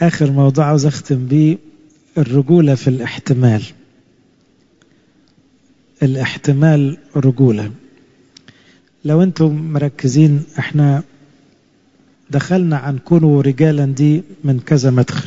آخر موضوع عاوز أختم بيه الرجولة في الاحتمال الاحتمال رجولة لو أنتم مركزين احنا دخلنا عن كونوا رجالا دي من كذا مدخل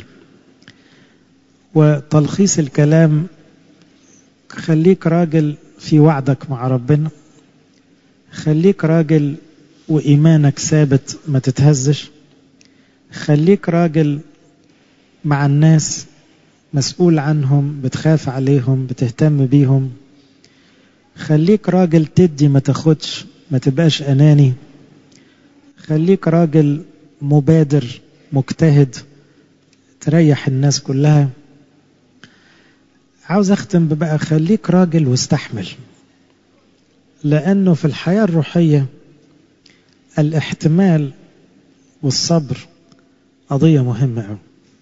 وتلخيص الكلام خليك راجل في وعدك مع ربنا خليك راجل وإيمانك ثابت ما تتهزش خليك راجل مع الناس مسؤول عنهم بتخاف عليهم بتهتم بيهم خليك راجل تدي ما تاخدش ما تبقاش أناني خليك راجل مبادر مجتهد تريح الناس كلها عاوز اختم بقى خليك راجل واستحمل لانه في الحياه الروحيه الاحتمال والصبر قضيه مهمه قوي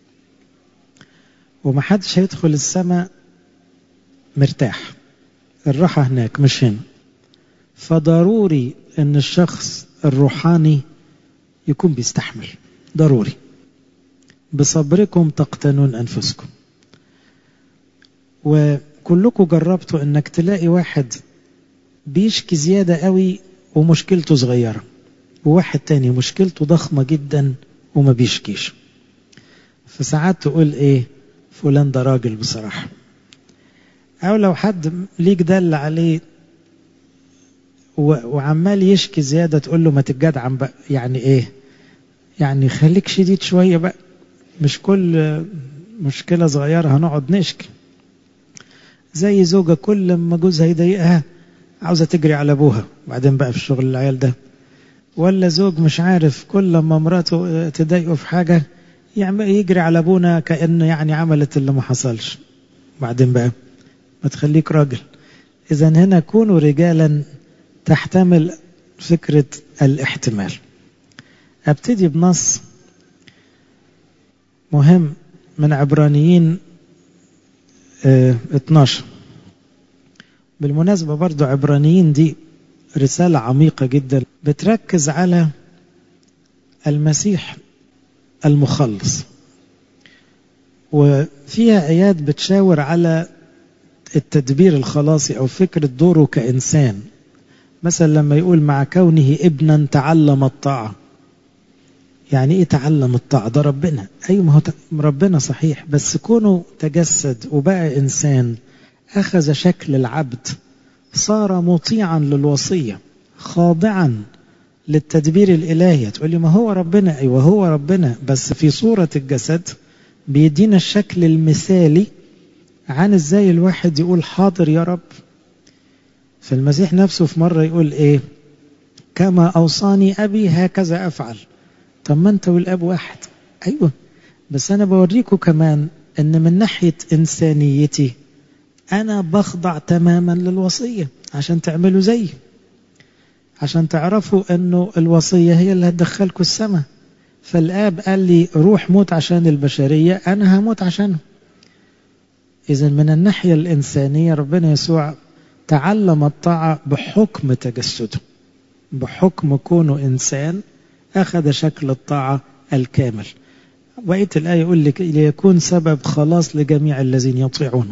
ومحدش هيدخل السماء مرتاح الراحه هناك مش هنا فضروري ان الشخص الروحاني يكون بيستحمل ضروري بصبركم تقتنون انفسكم وكلكم جربتوا انك تلاقي واحد بيشكي زيادة قوي ومشكلته صغيرة وواحد تاني مشكلته ضخمة جدا وما بيشكيش فساعات تقول ايه فلان ده راجل بصراحة او لو حد ليك دل عليه وعمال يشكي زيادة تقول له ما تتجدعن بقى يعني ايه يعني خليك شديد شوية بقى مش كل مشكلة صغيرة هنقعد نشكي زي زوجة كل لما جوزها يضايقها عاوزة تجري على أبوها بعدين بقى في الشغل العيال ده ولا زوج مش عارف كل لما مراته تضايقه في حاجة يجري على أبونا كأنه يعني عملت اللي ما حصلش بعدين بقى ما تخليك راجل إذا هنا كونوا رجالا تحتمل فكرة الاحتمال أبتدي بنص مهم من عبرانيين اه 12 بالمناسبة برضو عبرانيين دي رسالة عميقة جدا بتركز على المسيح المخلص وفيها آيات بتشاور على التدبير الخلاصي أو فكرة دوره كإنسان مثلا لما يقول مع كونه ابنا تعلم الطاعة يعني ايه تعلم الطاعة ده ربنا ايوه ما هو ربنا صحيح بس كونه تجسد وبقى انسان اخذ شكل العبد صار مطيعا للوصية خاضعا للتدبير الالهي تقول لي ما هو ربنا ايوه هو ربنا بس في صورة الجسد بيدينا الشكل المثالي عن ازاي الواحد يقول حاضر يا رب فالمسيح نفسه في مرة يقول ايه كما اوصاني ابي هكذا افعل طب ما انت والاب واحد ايوه بس انا بوريكم كمان ان من ناحيه انسانيتي انا بخضع تماما للوصيه عشان تعملوا زيي عشان تعرفوا انه الوصيه هي اللي هتدخلكم السماء فالاب قال لي روح موت عشان البشريه انا هموت عشانه اذا من الناحيه الانسانيه ربنا يسوع تعلم الطاعه بحكم تجسده بحكم كونه انسان أخذ شكل الطاعة الكامل بقية الآية يقول لك ليكون سبب خلاص لجميع الذين يطيعونه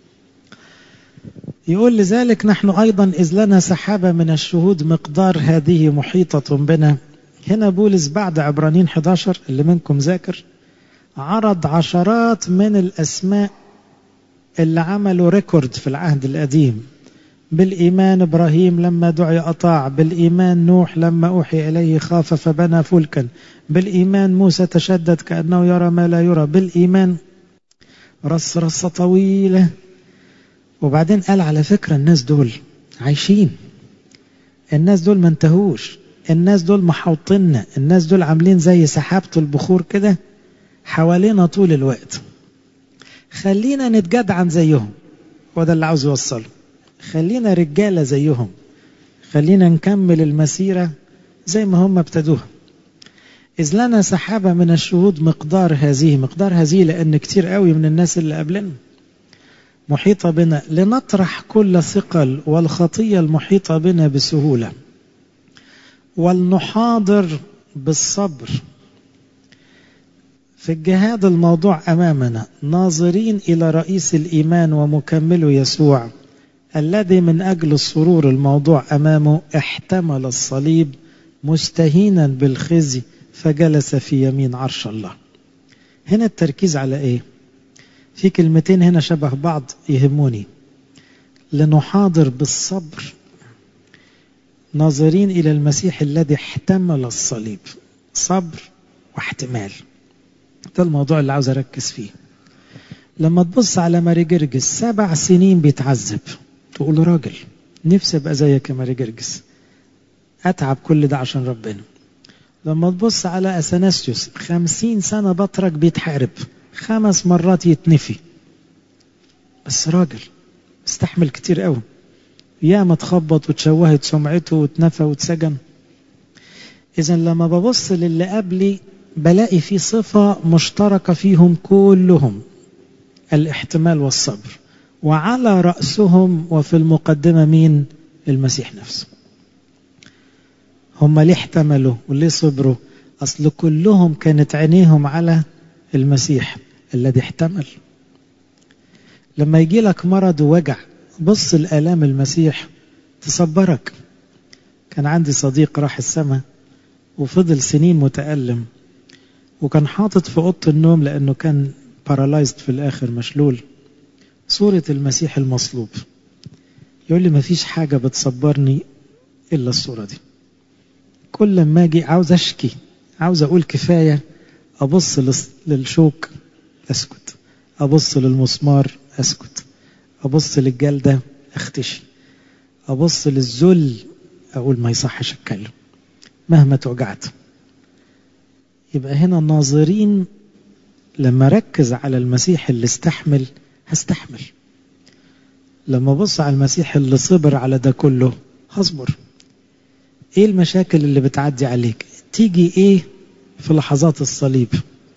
يقول لذلك نحن أيضا إذ لنا سحابة من الشهود مقدار هذه محيطة بنا هنا بولس بعد عبرانين 11 اللي منكم ذاكر عرض عشرات من الأسماء اللي عملوا ريكورد في العهد القديم بالإيمان إبراهيم لما دعي أطاع بالإيمان نوح لما أوحي إليه خاف فبنى فلكا بالإيمان موسى تشدد كأنه يرى ما لا يرى بالإيمان رص رصة طويلة وبعدين قال على فكرة الناس دول عايشين الناس دول ما انتهوش الناس دول محوطنا الناس دول عاملين زي سحابة البخور كده حوالينا طول الوقت خلينا نتجدعن زيهم وده اللي عاوز يوصله خلينا رجالة زيهم خلينا نكمل المسيرة زي ما هم ابتدوها إذ لنا سحابة من الشهود مقدار هذه مقدار هذه لأن كتير قوي من الناس اللي قبلنا محيطة بنا لنطرح كل ثقل والخطية المحيطة بنا بسهولة ولنحاضر بالصبر في الجهاد الموضوع أمامنا ناظرين إلى رئيس الإيمان ومكمله يسوع الذي من أجل السرور الموضوع أمامه احتمل الصليب مستهينا بالخزي فجلس في يمين عرش الله هنا التركيز على ايه في كلمتين هنا شبه بعض يهموني لنحاضر بالصبر ناظرين الى المسيح الذي احتمل الصليب صبر واحتمال ده الموضوع اللي عاوز اركز فيه لما تبص على ماري جرجس سبع سنين بيتعذب تقول راجل نفسي ابقى زيك يا ماري جرجس اتعب كل ده عشان ربنا لما تبص على اثناسيوس خمسين سنة بطرك بيتحارب خمس مرات يتنفي بس راجل استحمل كتير قوي ياما اتخبط وتشوهت سمعته واتنفى واتسجن اذا لما ببص للي قبلي بلاقي في صفة مشتركة فيهم كلهم الاحتمال والصبر وعلى رأسهم وفي المقدمة مين المسيح نفسه هم ليه احتملوا وليه صبروا أصل كلهم كانت عينيهم على المسيح الذي احتمل لما يجي لك مرض ووجع بص الآلام المسيح تصبرك كان عندي صديق راح السماء وفضل سنين متألم وكان حاطط في أوضة النوم لأنه كان بارالايزد في الآخر مشلول صورة المسيح المصلوب يقول لي مفيش حاجة بتصبرني إلا الصورة دي كل ما أجي عاوز أشكي عاوز أقول كفاية أبص للشوك أسكت أبص للمسمار أسكت أبص للجلدة أختشي أبص للذل أقول ما يصحش أتكلم مهما توجعت يبقى هنا الناظرين لما ركز على المسيح اللي استحمل هستحمل لما بص على المسيح اللي صبر على ده كله هصبر ايه المشاكل اللي بتعدي عليك تيجي ايه في لحظات الصليب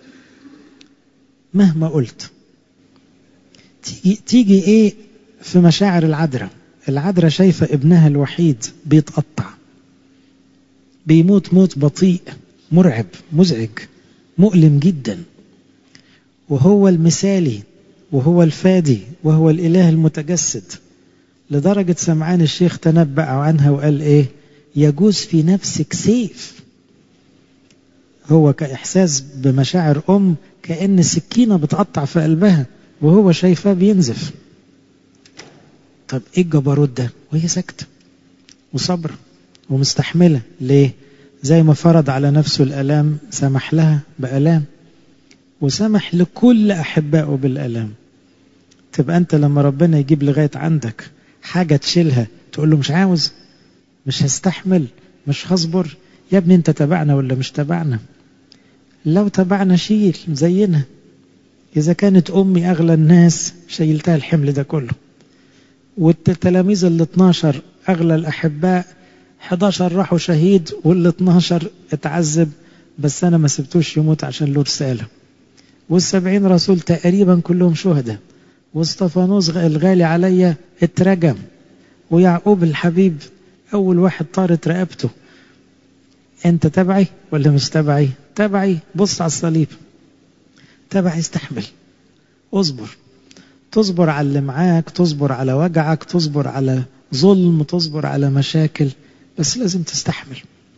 مهما قلت تيجي, تيجي ايه في مشاعر العذراء العذراء شايفة ابنها الوحيد بيتقطع بيموت موت بطيء مرعب مزعج مؤلم جدا وهو المثالي وهو الفادي وهو الإله المتجسد لدرجة سمعان الشيخ تنبأ عنها وقال إيه يجوز في نفسك سيف هو كإحساس بمشاعر أم كأن سكينة بتقطع في قلبها وهو شايفاه بينزف طب إيه الجبروت ده وهي ساكتة وصبرة ومستحملة ليه زي ما فرض على نفسه الألام سمح لها بألام وسمح لكل أحبائه بالألام تبقى أنت لما ربنا يجيب لغاية عندك حاجة تشيلها تقول له مش عاوز مش هستحمل مش هصبر يا ابني انت تبعنا ولا مش تبعنا لو تبعنا شيل زينا إذا كانت أمي أغلى الناس شيلتها الحمل ده كله والتلاميذ ال 12 أغلى الأحباء 11 راحوا شهيد وال 12 اتعذب بس أنا ما سبتوش يموت عشان له رسالة والسبعين رسول تقريبا كلهم شهداء واستفانوس الغالي عليا اترجم ويعقوب الحبيب أول واحد طارت رقبته أنت تبعي ولا مش تبعي تبعي بص على الصليب تبعي استحمل اصبر تصبر على اللي معاك تصبر على وجعك تصبر على ظلم تصبر على مشاكل بس لازم تستحمل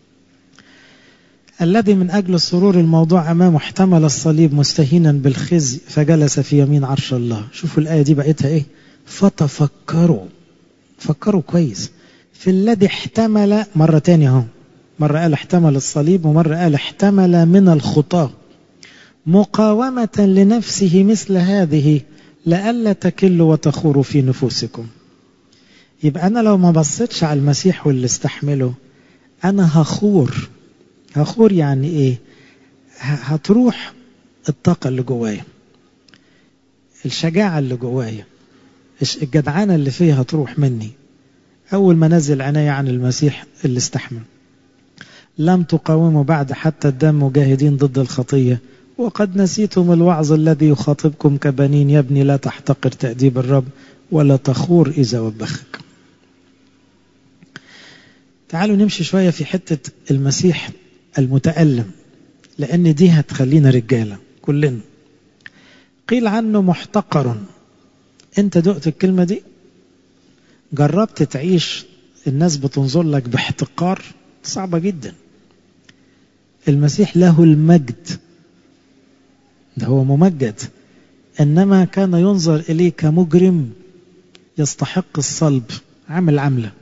الذي من أجل السرور الموضوع أمامه احتمل الصليب مستهينا بالخزي فجلس في يمين عرش الله شوفوا الآية دي بقيتها إيه فتفكروا فكروا كويس في الذي احتمل مرة تانية اهو مرة قال احتمل الصليب ومرة قال احتمل من الخطاة مقاومة لنفسه مثل هذه لئلا تكلوا وتخوروا في نفوسكم يبقى أنا لو ما بصيتش على المسيح واللي استحمله أنا هخور هخور يعني إيه هتروح الطاقة اللي جوايا الشجاعة اللي جوايا الجدعانة اللي فيها هتروح مني أول ما نزل عناية عن المسيح اللي استحمل لم تقاوموا بعد حتى الدم مجاهدين ضد الخطية وقد نسيتم الوعظ الذي يخاطبكم كبنين يا ابني لا تحتقر تأديب الرب ولا تخور إذا وبخك تعالوا نمشي شوية في حتة المسيح المتألم لأن دي هتخلينا رجالة كلنا قيل عنه محتقر انت دقت الكلمة دي جربت تعيش الناس بتنظر لك باحتقار صعبة جدا المسيح له المجد ده هو ممجد إنما كان ينظر إليه كمجرم يستحق الصلب عمل عملة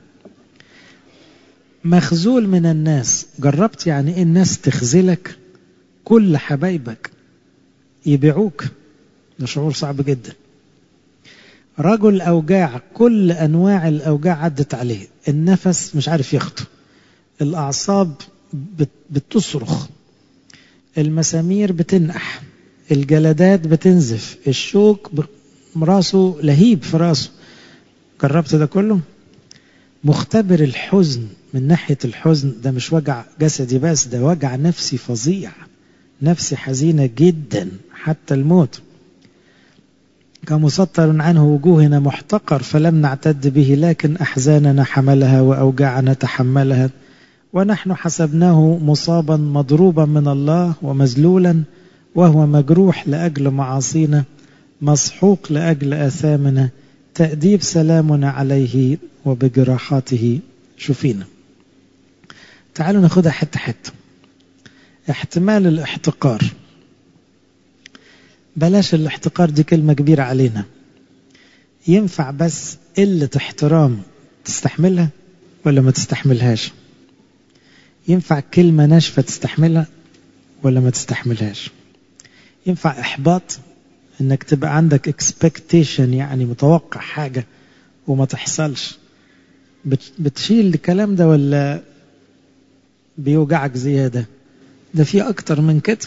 مخزول من الناس جربت يعني إيه الناس تخذلك كل حبايبك يبيعوك ده شعور صعب جدا رجل أوجاع كل أنواع الأوجاع عدت عليه النفس مش عارف يخطو الأعصاب بتصرخ المسامير بتنقح الجلدات بتنزف الشوك راسه لهيب في راسه جربت ده كله مختبر الحزن من ناحية الحزن ده مش وجع جسدي بس ده وجع نفسي فظيع نفسي حزينة جدا حتى الموت كمسطر عنه وجوهنا محتقر فلم نعتد به لكن أحزاننا حملها وأوجاعنا تحملها ونحن حسبناه مصابا مضروبا من الله ومذلولا وهو مجروح لأجل معاصينا مسحوق لأجل آثامنا تأديب سلامنا عليه وبجراحاته شفينا تعالوا ناخدها حتة حتة احتمال الاحتقار بلاش الاحتقار دي كلمة كبيرة علينا ينفع بس قلة احترام تستحملها ولا ما تستحملهاش ينفع كلمة ناشفة تستحملها ولا ما تستحملهاش ينفع إحباط إنك تبقى عندك expectation يعني متوقع حاجة وما تحصلش بتشيل الكلام ده ولا بيوجعك زيادة ده في أكتر من كده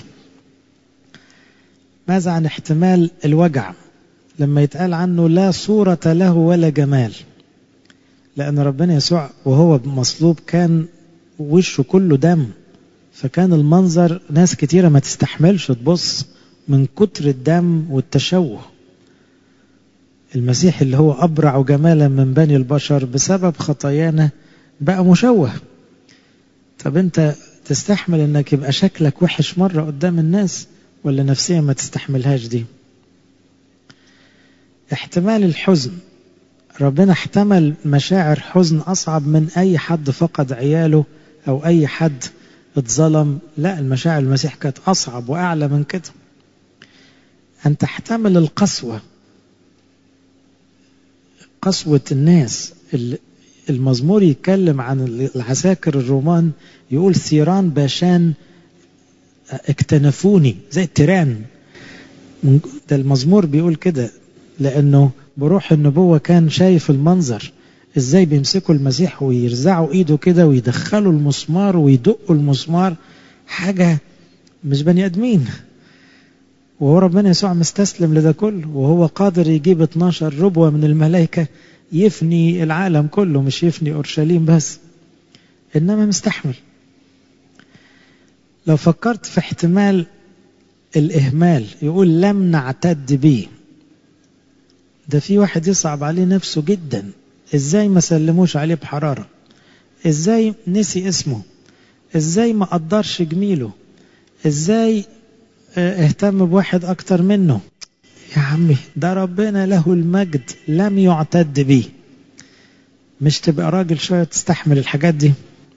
ماذا عن احتمال الوجع لما يتقال عنه لا صورة له ولا جمال لأن ربنا يسوع وهو مصلوب كان وشه كله دم فكان المنظر ناس كتيرة ما تستحملش تبص من كتر الدم والتشوه المسيح اللي هو أبرع جمالا من بني البشر بسبب خطايانا بقى مشوه طب انت تستحمل انك يبقى شكلك وحش مرة قدام الناس ولا نفسيا ما تستحملهاش دي احتمال الحزن ربنا احتمل مشاعر حزن أصعب من أي حد فقد عياله أو أي حد اتظلم لا المشاعر المسيح كانت أصعب وأعلى من كده أن تحتمل القسوة قسوة الناس المزمور يتكلم عن العساكر الرومان يقول ثيران باشان اكتنفوني زي التيران ده المزمور بيقول كده لأنه بروح النبوة كان شايف المنظر ازاي بيمسكوا المسيح ويرزعوا ايده كده ويدخلوا المسمار ويدقوا المسمار حاجة مش بني ادمين وهو ربنا يسوع مستسلم لده كله وهو قادر يجيب 12 ربوة من الملائكة يفني العالم كله مش يفني أورشليم بس إنما مستحمل لو فكرت في احتمال الإهمال يقول لم نعتد به ده في واحد يصعب عليه نفسه جدا ازاي ما سلموش عليه بحرارة ازاي نسي اسمه ازاي ما قدرش جميله ازاي اهتم بواحد اكتر منه يا عمي ده ربنا له المجد لم يعتد به مش تبقى راجل شوية تستحمل الحاجات دي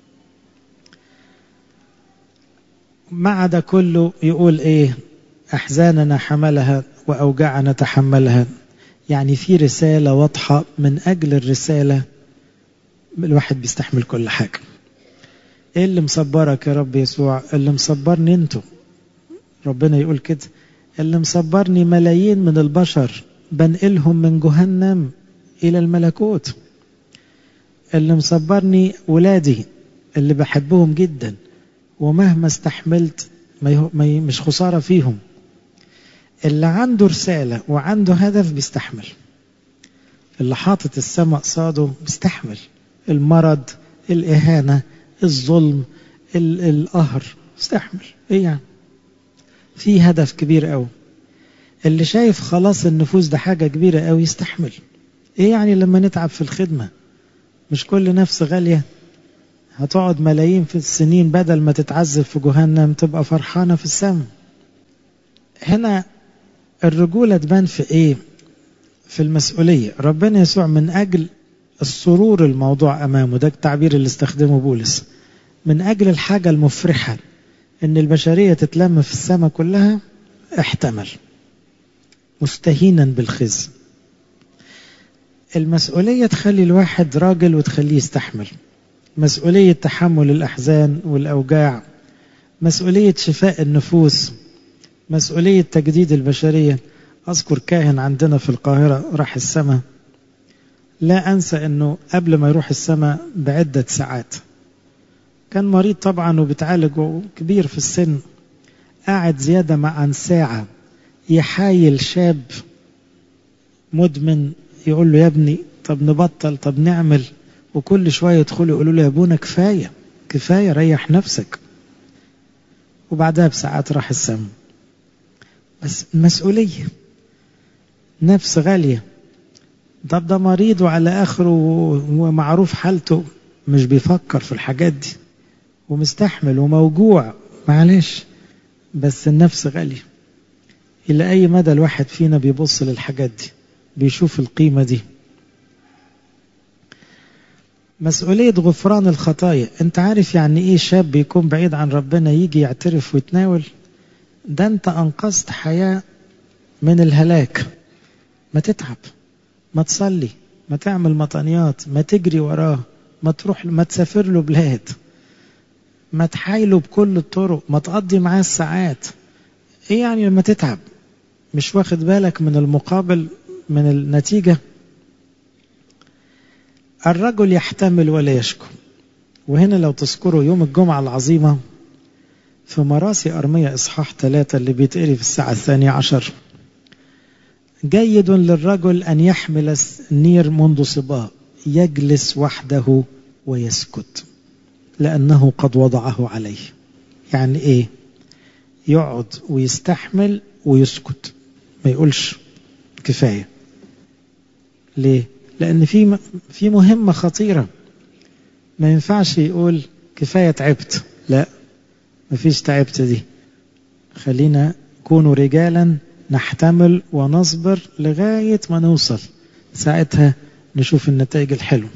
مع ده كله يقول ايه احزاننا حملها واوجاعنا تحملها يعني في رسالة واضحة من أجل الرسالة الواحد بيستحمل كل حاجة إيه اللي مصبرك يا رب يسوع اللي مصبرني أنتوا ربنا يقول كده اللي مصبرني ملايين من البشر بنقلهم من جهنم إلى الملكوت اللي مصبرني ولادي اللي بحبهم جدا ومهما استحملت ما مش خسارة فيهم اللي عنده رسالة وعنده هدف بيستحمل اللي حاطط السماء قصاده بيستحمل المرض الإهانة الظلم القهر استحمل ايه يعني في هدف كبير قوي اللي شايف خلاص النفوس ده حاجة كبيرة قوي يستحمل ايه يعني لما نتعب في الخدمة مش كل نفس غالية هتقعد ملايين في السنين بدل ما تتعذب في جهنم تبقى فرحانة في السماء هنا الرجولة تبان في ايه في المسؤولية ربنا يسوع من أجل السرور الموضوع أمامه ده التعبير اللي استخدمه بولس من أجل الحاجة المفرحة إن البشرية تتلم في السماء كلها احتمل مستهينا بالخزي المسؤولية تخلي الواحد راجل وتخليه يستحمل مسؤولية تحمل الأحزان والأوجاع مسؤولية شفاء النفوس مسؤولية تجديد البشرية أذكر كاهن عندنا في القاهرة راح السماء لا أنسى أنه قبل ما يروح السماء بعدة ساعات كان مريض طبعا وبتعالج كبير في السن قاعد زيادة مع عن ساعة يحايل شاب مدمن يقول له يا ابني طب نبطل طب نعمل وكل شوية يدخلوا يقولوا له يا ابونا كفاية كفاية ريح نفسك وبعدها بساعات راح السم بس مسؤولية نفس غالية طب ده مريض وعلى آخره ومعروف حالته مش بيفكر في الحاجات دي ومستحمل وموجوع معلش بس النفس غالية إلى أي مدى الواحد فينا بيبص للحاجات دي بيشوف القيمة دي مسؤولية غفران الخطايا انت عارف يعني ايه شاب بيكون بعيد عن ربنا يجي يعترف ويتناول ده انت انقذت حياة من الهلاك ما تتعب ما تصلي ما تعمل مطانيات ما تجري وراه ما تروح ما تسافر له بلاد ما تحايله بكل الطرق ما تقضي معاه الساعات ايه يعني لما تتعب مش واخد بالك من المقابل من النتيجة الرجل يحتمل ولا يشكو وهنا لو تذكروا يوم الجمعة العظيمة في مراسي أرمية إصحاح ثلاثة اللي بيتقري في الساعة الثانية عشر جيد للرجل أن يحمل النير منذ صباه يجلس وحده ويسكت لأنه قد وضعه عليه يعني إيه يقعد ويستحمل ويسكت ما يقولش كفاية ليه لأن في في مهمة خطيرة ما ينفعش يقول كفاية تعبت لا ما فيش تعبت دي خلينا كونوا رجالا نحتمل ونصبر لغاية ما نوصل ساعتها نشوف النتائج الحلوة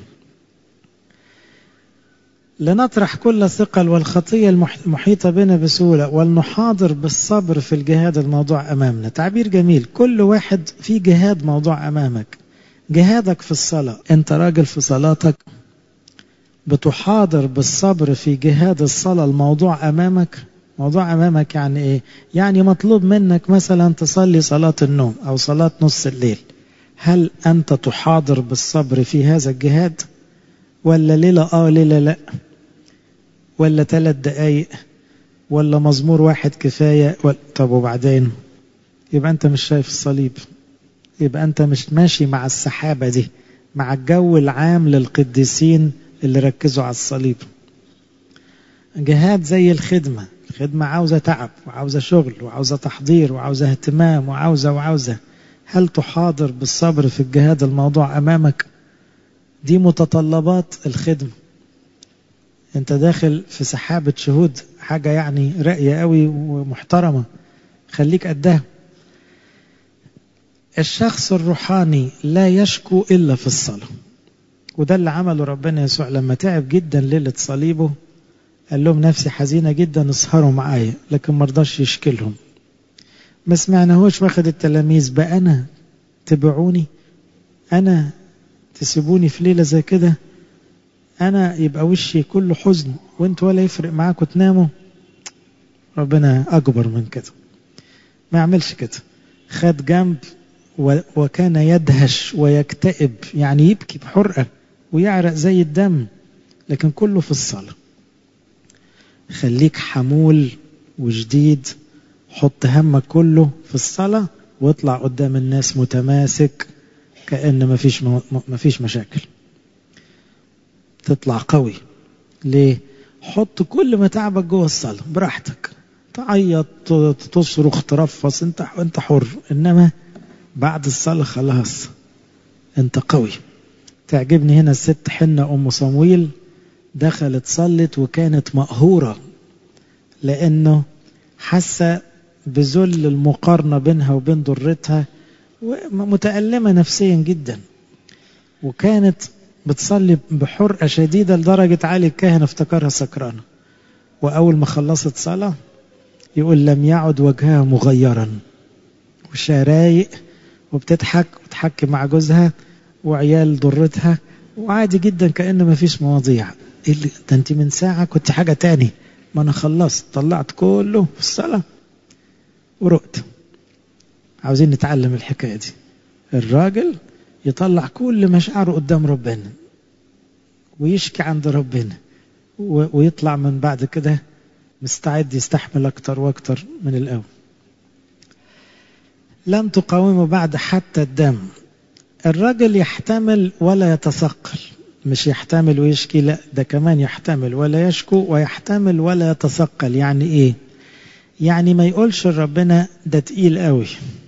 لنطرح كل ثقل والخطية المحيطة بنا بسهولة ولنحاضر بالصبر في الجهاد الموضوع أمامنا تعبير جميل كل واحد في جهاد موضوع أمامك جهادك في الصلاة أنت راجل في صلاتك بتحاضر بالصبر في جهاد الصلاة الموضوع أمامك موضوع أمامك يعني إيه يعني مطلوب منك مثلا تصلي صلاة النوم أو صلاة نص الليل هل أنت تحاضر بالصبر في هذا الجهاد ولا ليلة آه ليلة لأ ولا ثلاث دقايق ولا مزمور واحد كفاية ولا طب وبعدين يبقى أنت مش شايف الصليب يبقى أنت مش ماشي مع السحابة دي مع الجو العام للقديسين اللي ركزوا على الصليب جهاد زي الخدمة الخدمة عاوزة تعب وعاوزة شغل وعاوزة تحضير وعاوزة اهتمام وعاوزة وعاوزة هل تحاضر بالصبر في الجهاد الموضوع أمامك دي متطلبات الخدمة انت داخل في سحابة شهود حاجة يعني راقية قوي ومحترمة خليك قدها الشخص الروحاني لا يشكو إلا في الصلاة وده اللي عمله ربنا يسوع لما تعب جدا ليلة صليبه قال لهم نفسي حزينة جدا اسهروا معايا لكن ما رضاش يشكلهم ما سمعناهوش واخد التلاميذ بقى أنا تبعوني أنا تسيبوني في ليلة زي كده أنا يبقى وشي كله حزن وانت ولا يفرق معاكم تناموا ربنا أكبر من كده ما يعملش كده خد جنب وكان يدهش ويكتئب يعني يبكي بحرقة ويعرق زي الدم لكن كله في الصلاة خليك حمول وجديد حط همك كله في الصلاة واطلع قدام الناس متماسك كأن مفيش, مفيش مشاكل تطلع قوي ليه حط كل ما تعبك جوه الصلاة براحتك تعيط تصرخ ترفص انت انت حر انما بعد الصلاة خلاص انت قوي تعجبني هنا الست حنة ام صمويل دخلت صلت وكانت مقهورة لانه حاسة بذل المقارنة بينها وبين ضرتها ومتألمة نفسيا جدا وكانت بتصلي بحرقة شديدة لدرجة علي الكاهن افتكرها سكرانة وأول ما خلصت صلاة يقول لم يعد وجهها مغيرا وشها رايق وبتضحك وتحكي مع جوزها وعيال ضرتها وعادي جدا كأن ما فيش مواضيع إيه اللي ده انت من ساعة كنت حاجة تاني ما انا خلصت طلعت كله في الصلاة ورقت عاوزين نتعلم الحكاية دي الراجل يطلع كل مشاعره قدام ربنا ويشكي عند ربنا ويطلع من بعد كده مستعد يستحمل أكتر وأكتر من الأول لم تقاوموا بعد حتى الدم الرجل يحتمل ولا يتثقل مش يحتمل ويشكي لا ده كمان يحتمل ولا يشكو ويحتمل ولا يتثقل يعني ايه يعني ما يقولش لربنا ده تقيل قوي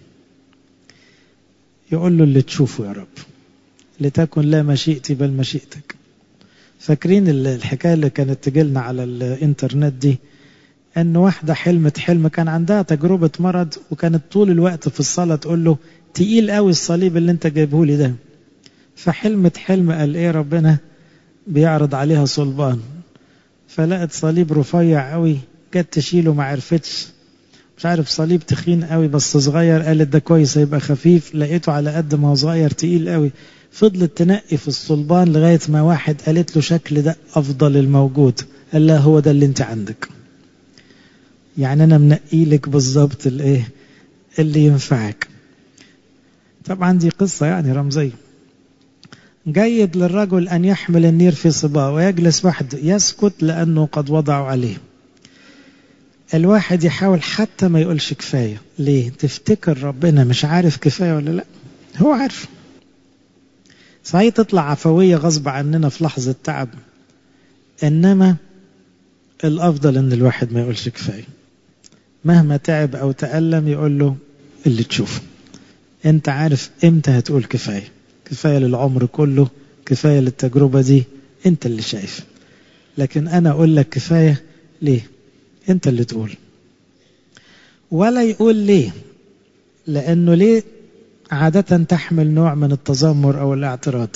يقول له اللي تشوفه يا رب لتكن لا مشيئتي بل مشيئتك فاكرين الحكايه اللي كانت تجيلنا على الانترنت دي ان واحده حلمت حلم كان عندها تجربه مرض وكانت طول الوقت في الصلاه تقول له تقيل قوي الصليب اللي انت جايبه لي ده فحلمت حلم قال ايه ربنا بيعرض عليها صلبان فلقت صليب رفيع قوي جت تشيله ما عرفتش مش عارف صليب تخين قوي بس صغير قالت ده كويس هيبقى خفيف لقيته على قد ما هو صغير تقيل قوي فضلت تنقي في الصلبان لغايه ما واحد قالت له شكل ده افضل الموجود قال لها هو ده اللي انت عندك يعني انا منقي لك بالظبط الايه اللي ينفعك طبعا دي قصه يعني رمزيه جيد للرجل ان يحمل النير في صباه ويجلس وحده يسكت لانه قد وضعوا عليه الواحد يحاول حتى ما يقولش كفايه ليه تفتكر ربنا مش عارف كفايه ولا لا هو عارف صحيح تطلع عفويه غصب عننا في لحظه تعب انما الافضل ان الواحد ما يقولش كفايه مهما تعب او تالم يقول له اللي تشوفه انت عارف امتى هتقول كفايه كفايه للعمر كله كفايه للتجربه دي انت اللي شايف لكن انا اقول لك كفايه ليه انت اللي تقول ولا يقول ليه لانه ليه عادة تحمل نوع من التذمر او الاعتراض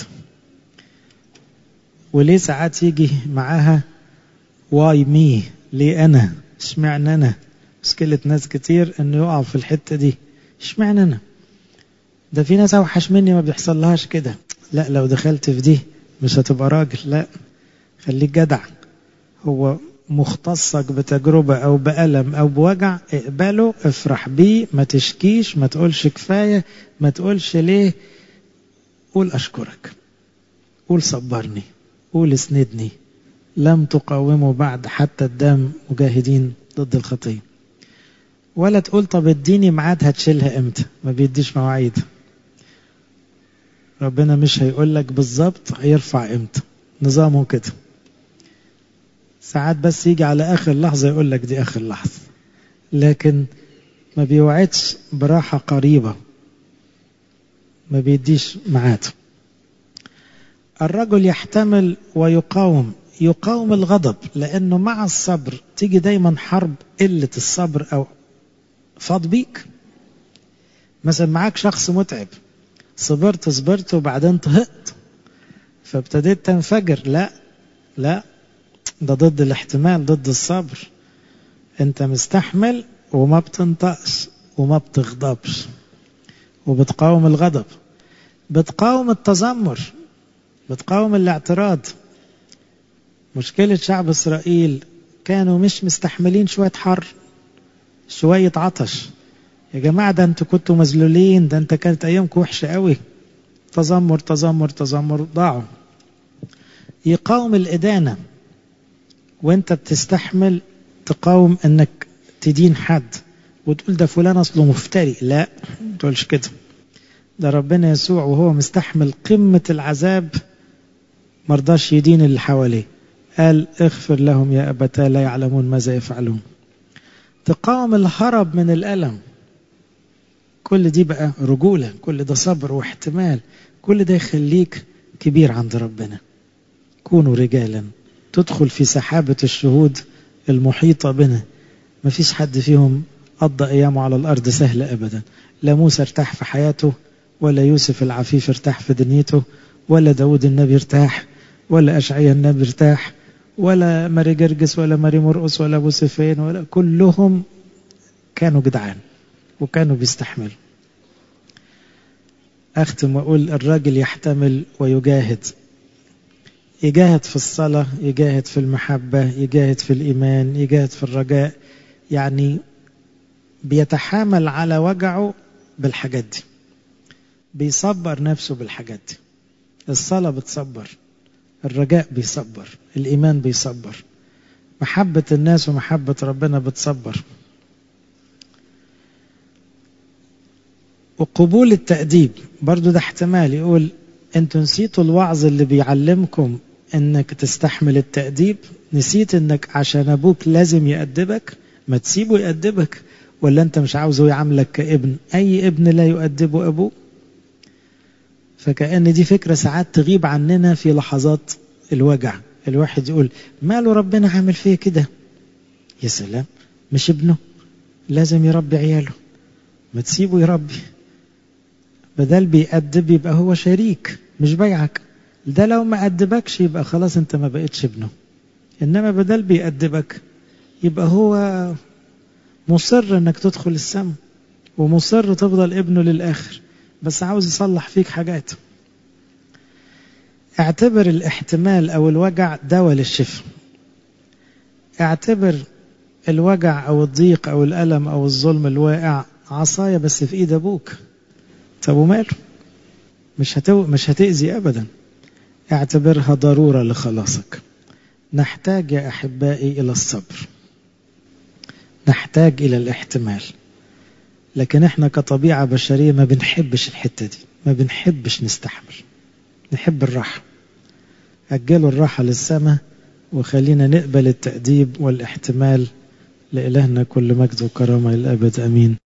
وليه ساعات يجي معاها واي مي ليه انا اشمعنى انا مشكلة ناس كتير انه يقعوا في الحتة دي اشمعنى انا ده في ناس اوحش مني ما بيحصل لهاش كده لا لو دخلت في دي مش هتبقى راجل لا خليك جدع هو مختصك بتجربة أو بألم أو بوجع اقبله افرح بيه ما تشكيش ما تقولش كفاية ما تقولش ليه قول أشكرك قول صبرني قول اسندني لم تقاوموا بعد حتى الدم مجاهدين ضد الخطية ولا تقول طب اديني ميعاد هتشيلها امتى ما بيديش مواعيد ربنا مش هيقول لك بالظبط هيرفع امتى نظامه كده ساعات بس يجي على اخر لحظه يقول لك دي اخر لحظه لكن ما بيوعدش براحه قريبه ما بيديش ميعاد الرجل يحتمل ويقاوم يقاوم الغضب لانه مع الصبر تيجي دايما حرب قله الصبر او فاض بيك مثلا معاك شخص متعب صبرت صبرت وبعدين طهقت فابتديت تنفجر لا لا ده ضد الاحتمال ضد الصبر انت مستحمل وما بتنطقش وما بتغضبش وبتقاوم الغضب بتقاوم التذمر بتقاوم الاعتراض مشكلة شعب إسرائيل كانوا مش مستحملين شوية حر شوية عطش يا جماعة ده انتوا كنتوا مذلولين ده انت كانت أيامكم وحشة قوي تذمر تذمر تذمر ضاعوا يقاوم الإدانة وانت بتستحمل تقاوم انك تدين حد وتقول ده فلان اصله مفتري لا ما تقولش كده ده ربنا يسوع وهو مستحمل قمة العذاب مرضاش يدين اللي حواليه قال اغفر لهم يا أبتا لا يعلمون ماذا يفعلون تقاوم الهرب من الألم كل دي بقى رجولة كل ده صبر واحتمال كل ده يخليك كبير عند ربنا كونوا رجالا تدخل في سحابة الشهود المحيطة بنا ما فيش حد فيهم قضى أيامه على الأرض سهلة أبدا لا موسى ارتاح في حياته ولا يوسف العفيف ارتاح في دنيته ولا داود النبي ارتاح ولا أشعيا النبي ارتاح ولا ماري جرجس ولا ماري مرقس ولا أبو سفين ولا كلهم كانوا جدعان وكانوا بيستحملوا أختم وأقول الراجل يحتمل ويجاهد يجاهد في الصلاة يجاهد في المحبة يجاهد في الإيمان يجاهد في الرجاء يعني بيتحامل على وجعه بالحاجات دي بيصبر نفسه بالحاجات دي الصلاة بتصبر الرجاء بيصبر الإيمان بيصبر محبة الناس ومحبة ربنا بتصبر وقبول التأديب برضو ده احتمال يقول انتوا نسيتوا الوعظ اللي بيعلمكم انك تستحمل التأديب نسيت انك عشان ابوك لازم يأدبك ما تسيبه يأدبك ولا انت مش عاوزه يعاملك كابن اي ابن لا يؤدبه ابوه فكأن دي فكرة ساعات تغيب عننا في لحظات الوجع الواحد يقول ماله ربنا عامل فيه كده يا سلام مش ابنه لازم يربي عياله ما تسيبه يربي بدل بيأدب يبقى هو شريك مش بيعك ده لو ما أدبكش يبقى خلاص انت ما بقتش ابنه انما بدل بيأدبك يبقى هو مصر انك تدخل السماء ومصر تفضل ابنه للآخر بس عاوز يصلح فيك حاجات اعتبر الاحتمال او الوجع دواء للشفاء اعتبر الوجع او الضيق او الالم او الظلم الواقع عصاية بس في ايد ابوك طب وماله مش هتو... مش هتأذي ابدا اعتبرها ضرورة لخلاصك نحتاج يا احبائي الى الصبر نحتاج الى الاحتمال لكن احنا كطبيعة بشرية ما بنحبش الحتة دي ما بنحبش نستحمل نحب الراحة أجلوا الراحة للسماء وخلينا نقبل التأديب والاحتمال لإلهنا كل مجد وكرامة للأبد أمين